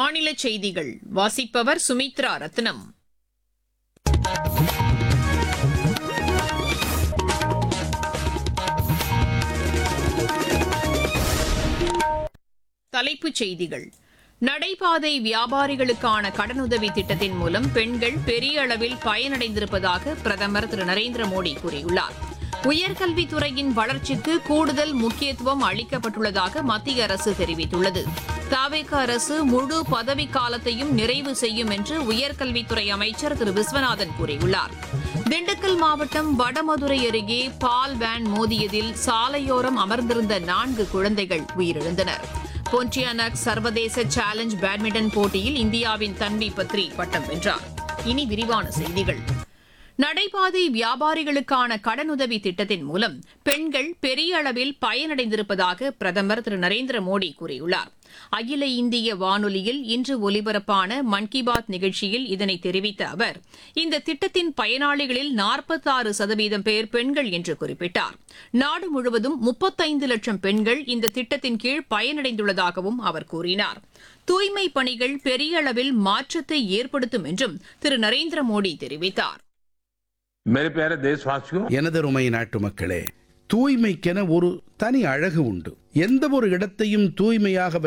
மாநில செய்திகள் வாசிப்பவர் சுமித்ரா ரத்னம் தலைப்புச் செய்திகள் நடைபாதை வியாபாரிகளுக்கான கடனுதவி திட்டத்தின் மூலம் பெண்கள் பெரிய அளவில் பயனடைந்திருப்பதாக பிரதமர் திரு நரேந்திர மோடி கூறியுள்ளார் உயர்கல்வித்துறையின் வளர்ச்சிக்கு கூடுதல் முக்கியத்துவம் அளிக்கப்பட்டுள்ளதாக மத்திய அரசு தெரிவித்துள்ளது தாவேக அரசு முழு பதவிக்காலத்தையும் நிறைவு செய்யும் என்று உயர்கல்வித்துறை அமைச்சர் திரு விஸ்வநாதன் கூறியுள்ளார் திண்டுக்கல் மாவட்டம் வடமதுரை அருகே பால் வேன் மோதியதில் சாலையோரம் அமர்ந்திருந்த நான்கு குழந்தைகள் உயிரிழந்தனர் பொன்டியானக் சர்வதேச சேலஞ்ச் பேட்மிண்டன் போட்டியில் இந்தியாவின் தன்வி பத்ரி பட்டம் வென்றார் இனி விரிவான செய்திகள் நடைபாதை வியாபாரிகளுக்கான கடனுதவி திட்டத்தின் மூலம் பெண்கள் பெரிய அளவில் பயனடைந்திருப்பதாக பிரதமர் திரு நரேந்திர மோடி கூறியுள்ளார் அகில இந்திய வானொலியில் இன்று ஒலிபரப்பான மன் கி பாத் நிகழ்ச்சியில் இதனை தெரிவித்த அவர் இந்த திட்டத்தின் பயனாளிகளில் நாற்பத்தாறு சதவீதம் பேர் பெண்கள் என்று குறிப்பிட்டார் நாடு முழுவதும் முப்பத்தைந்து லட்சம் பெண்கள் இந்த திட்டத்தின் கீழ் பயனடைந்துள்ளதாகவும் அவர் கூறினார் தூய்மை பணிகள் பெரிய அளவில் மாற்றத்தை ஏற்படுத்தும் என்றும் திரு நரேந்திர மோடி தெரிவித்தார் मेरे प्यारे देशवासियों எனதருமை நாட்டு மக்களே தூய்மைக்கென ஒரு தனி அழகு உண்டு எந்த ஒரு இடத்தையும் தூய்மையாக